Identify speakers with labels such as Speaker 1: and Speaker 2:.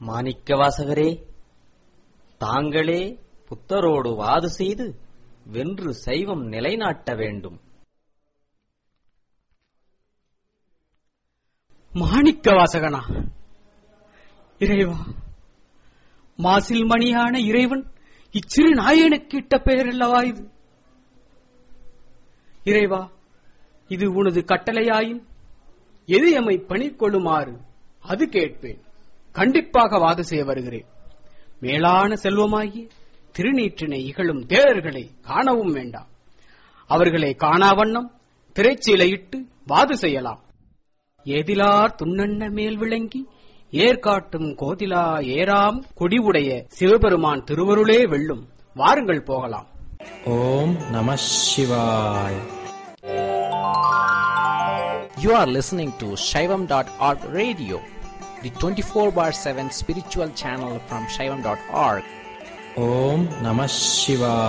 Speaker 1: மாணிக்கவாசகரே தாங்களே புத்தரோடு வாது செய்து வென்று சைவம் நிலைநாட்ட வேண்டும்
Speaker 2: மாணிக்க வாசகனா இறைவா மாசில் மணியான இறைவன் இச்சிறு நாயனுக்கு இட்ட பெயர் அல்லவா இது இறைவா இது உனது கட்டளையாயின் எது எம்மை பணிக்கொள்ளுமாறு அது கேட்பேன் கண்டிப்பாக வாது செய்ய வருகிறேன் மேலான செல்வமாகிய திருநீற்றினை இகழும் தேரர்களை காணவும் வேண்டாம் அவர்களை காணாவண்ணம் திரைச்சீலையிட்டு வாது செய்யலாம் ஏதிலார் துண்ணண்ண மேல் விளங்கி ஏற்காட்டும் கோதிலா ஏராம் கொடிவுடைய சிவபெருமான் திருவருளே வெல்லும் வாருங்கள் போகலாம்
Speaker 3: ஓம் நம சிவாய்
Speaker 4: You are listening to Shaivam.org radio, the 24 bar 7 spiritual channel from Shaivam.org.
Speaker 3: ஓம் நம சிவாய்